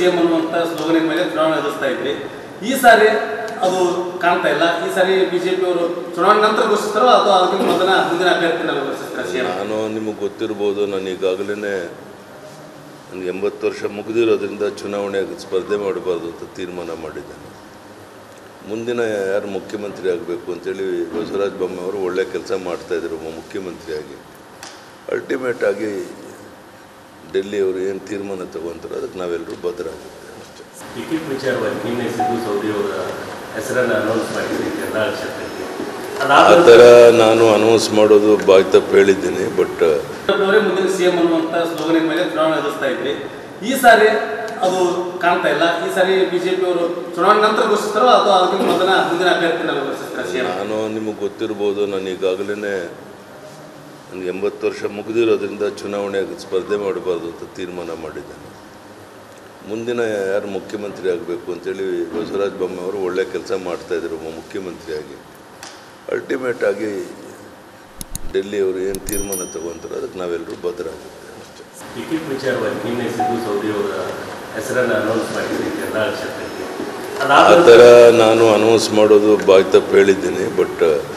CM ಅನ್ನುವಂತ ಸ್ಲೋಗನಿನ ಮೇಲೆ ಚುನಾವಣೆ ಎದುರಿಸ್ತಾ ಇದ್ರಿ ಈ ಸಾರಿ ಅದು ಕಾಣ್ತಾ ಇಲ್ಲ ಈ ಸಾರಿ ಬಿಜೆಪಿ ಅವರು ಚುನಾವಣೆ ನಂತರ ಘೋಷಿಸ್ತಾರೋ ಅದು ಅದಕ್ಕಿಂತ ಮೊದಲ ಮುಂದಿನ ಅಭ್ಯರ್ಥಿನ ಘೋಷಿಸ್ತಾರೆ ಸಿಎಂ ನಾನು ನಿಮಗೆ ಗೊತ್ತಿರ್ಬೋದು ನಾನು ಈಗಾಗಲೇ ನನಗೆ ಎಂಬತ್ತು ವರ್ಷ ಮುಗಿದಿರೋದ್ರಿಂದ ಚುನಾವಣೆಗೆ ಸ್ಪರ್ಧೆ ಮಾಡಬಾರ್ದು ಅಂತ ತೀರ್ಮಾನ ಮಾಡಿದ್ದೇನೆ ಮುಂದಿನ ಯಾರು ಮುಖ್ಯಮಂತ್ರಿ ಆಗಬೇಕು ಅಂತೇಳಿ ಬಸವರಾಜ ಬೊಮ್ಮಾಯಿ ಅವರು ಒಳ್ಳೆ ಕೆಲಸ ಮಾಡ್ತಾಯಿದ್ರು ಒಬ್ಬ ಮುಖ್ಯಮಂತ್ರಿಯಾಗಿ ಅಲ್ಟಿಮೇಟ್ ಆಗಿ ಡೆಲ್ಲಿಯವರು ಏನು ತೀರ್ಮಾನ ತಗೊಂತಾರೋ ಅದಕ್ಕೆ ನಾವೆಲ್ಲರೂ ಬದ್ಧರಾಗಿದ್ದೇವೆ ಅಷ್ಟೇ ಟಿಕೆಟ್ ವಿಚಾರವಾಗಿ ನಿನ್ನೆ ಸಿದ್ದು ಸೌದಿ ಅವರ ಹೆಸರನ್ನು ಅನೌನ್ಸ್ ಮಾಡಿದ್ರಿ ಕರ್ನಾಟಕ ಕ್ಷೇತ್ರಕ್ಕೆ ಆ ಅದಾದ ಥರ ನಾನು ಅನೌನ್ಸ್ ಮಾಡೋದು ಬಾಯ್ ತಪ್ಪು ಹೇಳಿದ್ದೀನಿ ಬಟ್ ಅವರೇ ಮುಂದಿನ ಸಿಎಂ ಅನ್ನುವಂತ ಸ್ಲೋಗನಿನ ಮೇಲೆ ಚುನಾವಣೆ ಎದುರಿಸ್ತಾ ಇದ್ರಿ ಈ ಸಾರಿ ಅದು ಕಾಣ್ತಾ ಇಲ್ಲ ಈ ಸಾರಿ ಬಿಜೆಪಿ ಅವರು ಚುನಾವಣೆ ನಂತರ ಘೋಷಿಸ್ತಾರೋ ಅದು ಅದಕ್ಕಿಂತ ಮೊದಲ ಮುಂದಿನ ಅಭ್ಯರ್ಥಿನ ಘೋಷಿಸ್ತಾರೆ ಸಿಎಂ ನಾನು ನಿಮಗೆ ಗೊತ್ತಿರ್ಬೋದು ನಾನು ಈಗಾಗಲೇ ನನಗೆ ಎಂಬತ್ತು ವರ್ಷ ಮುಗಿದಿರೋದ್ರಿಂದ ಚುನಾವಣೆಗೆ ಸ್ಪರ್ಧೆ ಮಾಡಬಾರ್ದು ಅಂತ ತೀರ್ಮಾನ ಮಾಡಿದ್ದೇನೆ ಮುಂದಿನ ಯಾರು ಮುಖ್ಯಮಂತ್ರಿ ಆಗಬೇಕು ಅಂತೇಳಿ ಬಸವರಾಜ ಬೊಮ್ಮಾಯಿ ಅವರು ಒಳ್ಳೆ ಕೆಲಸ ಮಾಡ್ತಾಯಿದ್ರು ಒಬ್ಬ ಮುಖ್ಯಮಂತ್ರಿಯಾಗಿ ಅಲ್ಟಿಮೇಟ್ ಆಗಿ ಡೆಲ್ಲಿಯವರು ಏನು ತೀರ್ಮಾನ ತಗೊಂತಾರೋ ಅದಕ್ಕೆ ನಾವೆಲ್ಲರೂ ಬದ್ಧರಾಗಿದ್ದೇವೆ ಅಷ್ಟೇ ಟಿಕೆಟ್ ವಿಚಾರವಾಗಿ ನಿನ್ನೆ ಸಿದ್ದು ಸೌದಿ ಅವರ ಹೆಸರನ್ನು ಅನೌನ್ಸ್ ಮಾಡಿದ್ರಿ ಕರ್ನಾಟಕ ಕ್ಷೇತ್ರಕ್ಕೆ ಆ ಅದಾದ ಥರ ನಾನು ಅನೌನ್ಸ್ ಮಾಡೋದು ಬಾಯ್ ತಪ್ಪು ಹೇಳಿದ್ದೀನಿ ಬಟ್